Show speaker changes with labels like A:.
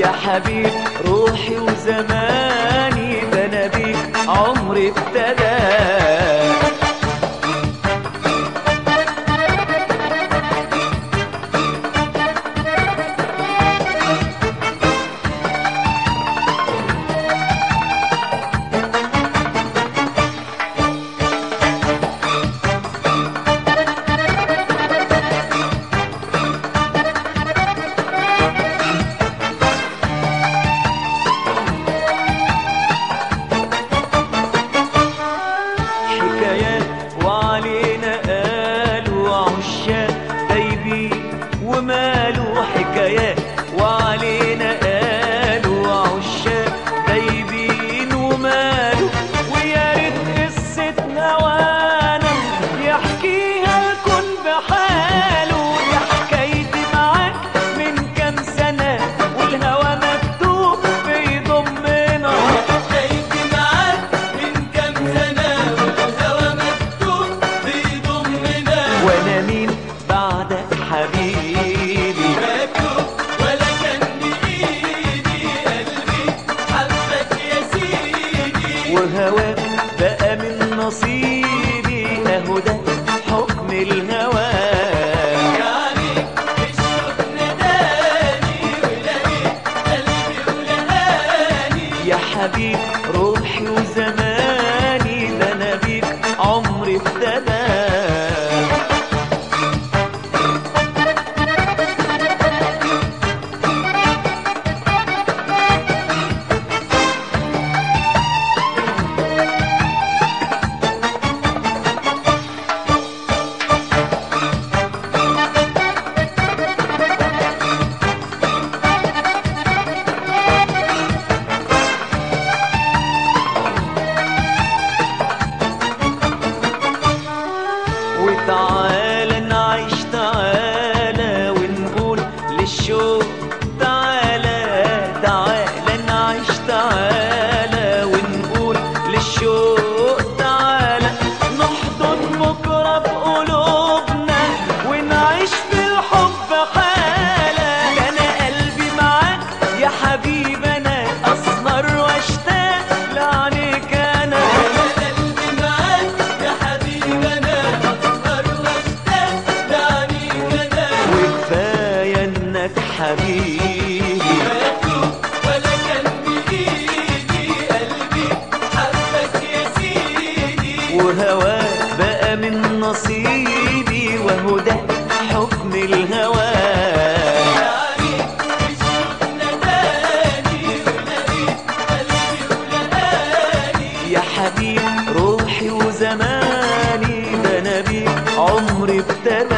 A: يا حبيب روحي وزماني ده انا بيك عمري ابتدى حكايات وعلينا قالوا عشاق دايبين وماله حكايات وعلينا قالوا عشاق دايبين وماله ويا ريت قصتنا وانا يحكيها الكون بحاله دي حكايتي معاك من كام سنة والهوى مكتوب بيضمنا
B: حكايتي معاك من كام سنة والهوى مكتوب بيضمنا
A: وانا مين بعدك حبيبي
B: مكتوب ولا كان بإيدي قلبي حبك يا سيدي
A: وهواك بقى من نصيبي اهو ده حكم الهوى
B: يعني الشوق نداني ولقيت قلبي ولهاني
A: يا حبيب روحي وزماني ده انا بيك عمري ابتدى وتعالى نعيش تعالى ونقول للشوق تعالى تعالى نعيش تعالى ونقول للشوق تعالى نحضن بكرة بقلوبنا ونعيش في الحب حالة ده أنا قلبي معاك يا حبيب أنا أسهر وأشتاق لعنيك أنا
B: قلبي معاك يا حبيبي أنا أسهر وأشتاق لعنيك أنا
A: وكفاية انك حبيبي
B: مكتوب ولا كان بإيدي قلبي حبك يا سيدي
A: وهواك بقى من نصيبي وهو ده حكم الهوى
B: يعني الشوق نداني ولقيت قلبي ولهاني
A: يا حبيب روحي وزماني ده انا بيك عمري ابتدى